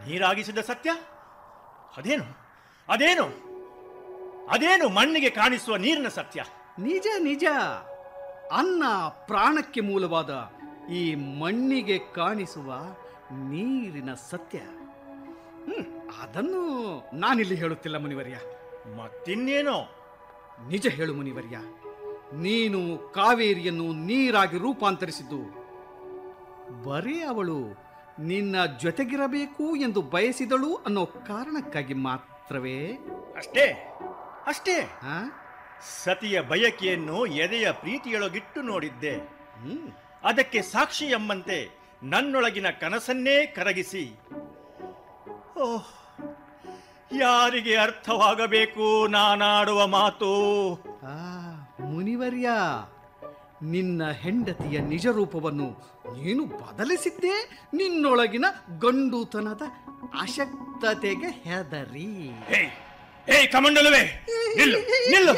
ನೀರಾಗಿಸಿದ ಸತ್ಯ ಅದೇನು ಅದೇನು ಅದೇನು ಮಣ್ಣಿಗೆ ಕಾಣಿಸುವ ನೀರಿನ ಸತ್ಯ ನಿಜ ನಿಜ ಅನ್ನ ಪ್ರಾಣಕ್ಕೆ ಮೂಲವಾದ ಈ ಮಣ್ಣಿಗೆ ಕಾಣಿಸುವ ನೀರಿನ ಸತ್ಯ ಹ್ಮ್, ಅದನ್ನು ನಾನಿಲ್ಲಿ ಹೇಳುತ್ತಿಲ್ಲ ಮುನಿವರ್ಯ ಮತ್ತಿನ್ನೇನೋ ನಿಜ ಹೇಳು ಮುನಿವರ್ಯ ನೀನು ಕಾವೇರಿಯನ್ನು ನೀರಾಗಿ ರೂಪಾಂತರಿಸಿದ್ದು ಬರೀ ಅವಳು ನಿನ್ನ ಜೊತೆಗಿರಬೇಕು ಎಂದು ಬಯಸಿದಳು ಅನ್ನೋ ಕಾರಣಕ್ಕಾಗಿ ಮಾತ್ರವೇ ಅಷ್ಟೇ ಅಷ್ಟೇ ಆ? ಸತಿಯ ಬಯಕೆಯನ್ನು ಎದೆಯ ಪ್ರೀತಿಯೊಳಗಿಟ್ಟು ನೋಡಿದ್ದೆ ಹ್ಮ್ ಅದಕ್ಕೆ ಸಾಕ್ಷಿ ಎಂಬಂತೆ ನನ್ನೊಳಗಿನ ಕನಸನ್ನೇ ಕರಗಿಸಿ ಓಹ್ ಯಾರಿಗೆ ಅರ್ಥವಾಗಬೇಕು ನಾನಾಡುವ ಮಾತು ಆ ಮುನಿವರ್ಯ ನಿನ್ನ ಹೆಂಡತಿಯ ನಿಜ ರೂಪವನ್ನು ನೀನು ಬದಲಿಸಿದ್ದೇ ನಿನ್ನೊಳಗಿನ ಗಂಡುತನದ ಅಶಕ್ತತೆಗೆ ಹೆದರಿ ಹೇ ಹೇ ಕಮಂಡಲವೇ ನಿಲ್ಲು ನಿಲ್ಲು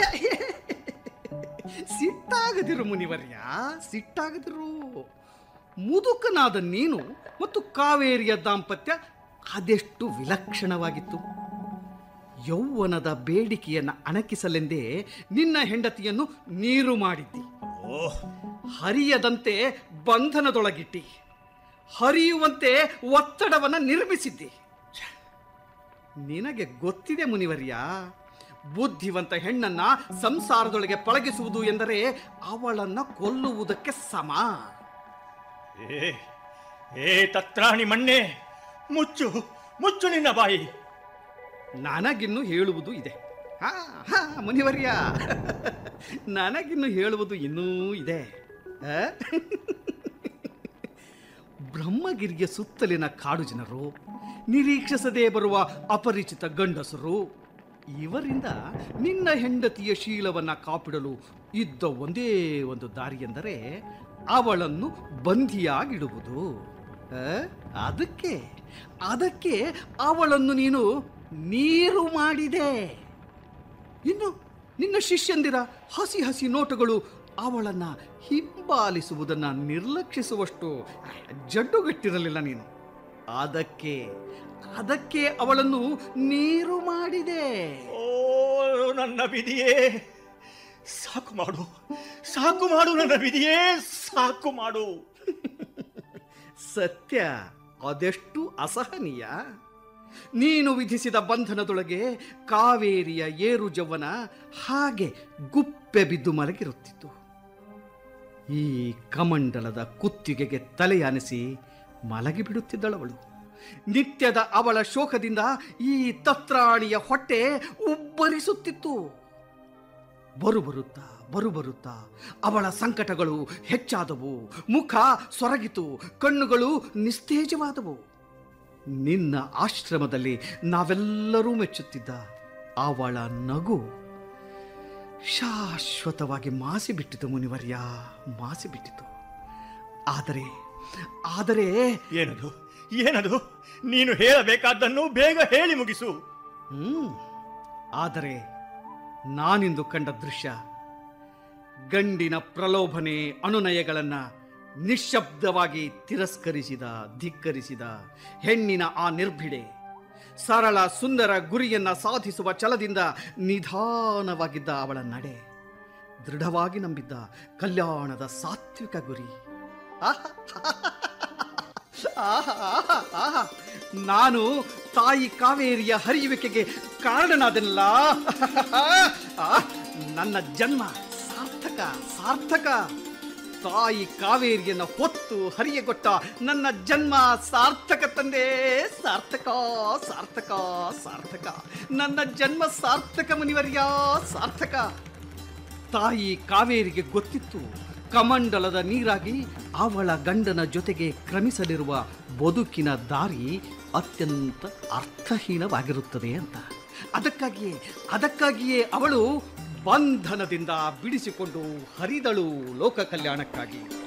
ಸಿಟ್ಟಾಗದಿರು ಮುನಿವರ್ಯ ಸಿಟ್ಟಾಗದಿರು ಮುದುಕನಾದ ನೀನು ಮತ್ತು ಕಾವೇರಿಯ ದಾಂಪತ್ಯ ಅದೆಷ್ಟು ವಿಲಕ್ಷಣವಾಗಿತ್ತು ಯೌವನದ ಬೇಡಿಕೆಯನ್ನ ಅಣಕಿಸಲೆಂದೇ ನಿನ್ನ ಹೆಂಡತಿಯನ್ನು ನೀರು ಮಾಡಿದ್ದಿ ಓಹ್ ಹರಿಯದಂತೆ ಬಂಧನದೊಳಗಿಟ್ಟಿ ಹರಿಯುವಂತೆ ಒತ್ತಡವನ್ನ ನಿರ್ಮಿಸಿದ್ದಿ ಛೆ, ನಿನಗೆ ಗೊತ್ತಿದೆ ಮುನಿವರ್ಯ ಬುದ್ಧಿವಂತ ಹೆಣ್ಣನ್ನ ಸಂಸಾರದೊಳಗೆ ಪಳಗಿಸುವುದು ಎಂದರೆ ಅವಳನ್ನ ಕೊಲ್ಲುವುದಕ್ಕೆ ಸಮ ಏ ಏ ತತ್ರಾಣಿ ಮಣ್ಣೆ ಮುಚ್ಚು ಮುಚ್ಚು ನಿನ್ನ ಬಾಯಿ ನನಗಿನ್ನು ಹೇಳುವುದು ಇದೆ ಹಾ ಹಾ ಮುನಿವರ್ಯ ನನಗಿನ್ನು ಹೇಳುವುದು ಇನ್ನೂ ಇದೆ ಆ? ಬ್ರಹ್ಮಗಿರಿಯ ಸುತ್ತಲಿನ ಕಾಡು ಜನರು ನಿರೀಕ್ಷಿಸದೇ ಬರುವ ಅಪರಿಚಿತ ಗಂಡಸರು ಇವರಿಂದ ನಿನ್ನ ಹೆಂಡತಿಯ ಶೀಲವನ್ನ ಕಾಪಿಡಲು ಇದ್ದ ಒಂದೇ ಒಂದು ದಾರಿ ಎಂದರೆ ಅವಳನ್ನು ಬಂಧಿಯಾಗಿಡುವುದು ಆ? ಅದಕ್ಕೆ ಅದಕ್ಕೆ ಅವಳನ್ನು ನೀನು ನೀರು ಮಾಡಿದೆ ಇನ್ನು ನಿನ್ನ ಶಿಷ್ಯಂದಿರ ಹಸಿ ಹಸಿ ನೋಟಗಳು ಅವಳನ್ನ ಹಿಂಬಾಲಿಸುವುದನ್ನ ನಿರ್ಲಕ್ಷಿಸುವಷ್ಟು ಜಡ್ಡುಗಟ್ಟಿರಲಿಲ್ಲ ನೀನು ಅದಕ್ಕೆ ಅದಕ್ಕೆ ಅವಳನ್ನು ನೀರು ಮಾಡಿದೆ ಓ ನನ್ನ ವಿಧಿಯೇ ಸಾಕು ಮಾಡು ಸಾಕು ಮಾಡು ನನ್ನ ವಿಧಿಯೇ ಸಾಕು ಮಾಡು ಸತ್ಯ ಅದೆಷ್ಟು ಅಸಹನೀಯ ನೀನು ವಿಧಿಸಿದ ಬಂಧನದೊಳಗೆ ಕಾವೇರಿಯ ಏರು ಜವ್ವನ ಹಾಗೆ ಗುಪ್ಪೆ ಬಿದ್ದು ಮಲಗಿರುತ್ತಿತ್ತು ಈ ಕಮಂಡಲದ ಕುತ್ತಿಗೆಗೆ ತಲೆಯಾನಿಸಿ ಮಲಗಿಬಿಡುತ್ತಿದ್ದಳವಳು ನಿತ್ಯದ ಅವಳ ಶೋಕದಿಂದ ಈ ತತ್ರಾಣಿಯ ಹೊಟ್ಟೆ ಉಬ್ಬರಿಸುತ್ತಿತ್ತು ಬರು ಬರುತ್ತಾ ಬರು ಬರುತ್ತಾ ಅವಳ ಸಂಕಟಗಳು ಹೆಚ್ಚಾದವು ಮುಖ ಸೊರಗಿತು ಕಣ್ಣುಗಳು ನಿಸ್ತೇಜವಾದವು ನಿನ್ನ ಆಶ್ರಮದಲ್ಲಿ ನಾವೆಲ್ಲರೂ ಮೆಚ್ಚುತ್ತಿದ್ದ ಅವಳ ನಗು ಶಾಶ್ವತವಾಗಿ ಮಾಸಿಬಿಟ್ಟಿತು ಮುನಿವರ್ಯ ಮಾಸಿಬಿಟ್ಟಿತು ಆದರೆ ಆದರೆ ಏನದು ಏನದು ನೀನು ಹೇಳಬೇಕಾದ್ದನ್ನು ಬೇಗ ಹೇಳಿ ಮುಗಿಸು ಹ್ಮ್ ಆದರೆ ನಾನಿಂದು ಕಂಡ ದೃಶ್ಯ ಗಂಡಿನ ಪ್ರಲೋಭನೆ ಅನುನಯಗಳನ್ನ ನಿಶ್ಶಬ್ದವಾಗಿ ತಿರಸ್ಕರಿಸಿದ ಧಿಕ್ಕರಿಸಿದ ಹೆಣ್ಣಿನ ಆ ನಿರ್ಭಿಡೆ ಸರಳ ಸುಂದರ ಗುರಿಯನ್ನ ಸಾಧಿಸುವ ಛಲದಿಂದ ನಿಧಾನವಾಗಿದ್ದ ಅವಳ ನಡೆ ದೃಢವಾಗಿ ನಂಬಿದ್ದ ಕಲ್ಯಾಣದ ಸಾತ್ವಿಕ ಗುರಿ ಆಹಾ! ಆಹಾ, ಆಹಾ, ಆಹಾ. ನಾನು ತಾಯಿ ಕಾವೇರಿಯ ಹರಿಯುವಿಕೆಗೆ ಕಾರಣನಾದೆನಲ್ಲ ಆ, ನನ್ನ ಜನ್ಮ ಸಾರ್ಥಕ ಸಾರ್ಥಕ ತಾಯಿ ಕಾವೇರಿಯನ್ನು ಹೊತ್ತು ಹರಿಯಗೊಟ್ಟ ನನ್ನ ಜನ್ಮ ಸಾರ್ಥಕ ತಂದೆ ಸಾರ್ಥಕ ಸಾರ್ಥಕ ಸಾರ್ಥಕ ನನ್ನ ಜನ್ಮ ಸಾರ್ಥಕ ಮುನಿವರ್ಯ ಸಾರ್ಥಕ ತಾಯಿ ಕಾವೇರಿಗೆ ಗೊತ್ತಿತ್ತು ಕಮಂಡಲದ ನೀರಾಗಿ ಅವಳ ಗಂಡನ ಜೊತೆಗೆ ಕ್ರಮಿಸಲಿರುವ ಬದುಕಿನ ದಾರಿ ಅತ್ಯಂತ ಅರ್ಥಹೀನವಾಗಿರುತ್ತದೆ ಅಂತ ಅದಕ್ಕಾಗಿಯೇ ಅದಕ್ಕಾಗಿಯೇ ಅವಳು ಬಂಧನದಿಂದ ಬಿಡಿಸಿಕೊಂಡು ಹರಿದಳು ಲೋಕ ಕಲ್ಯಾಣಕ್ಕಾಗಿ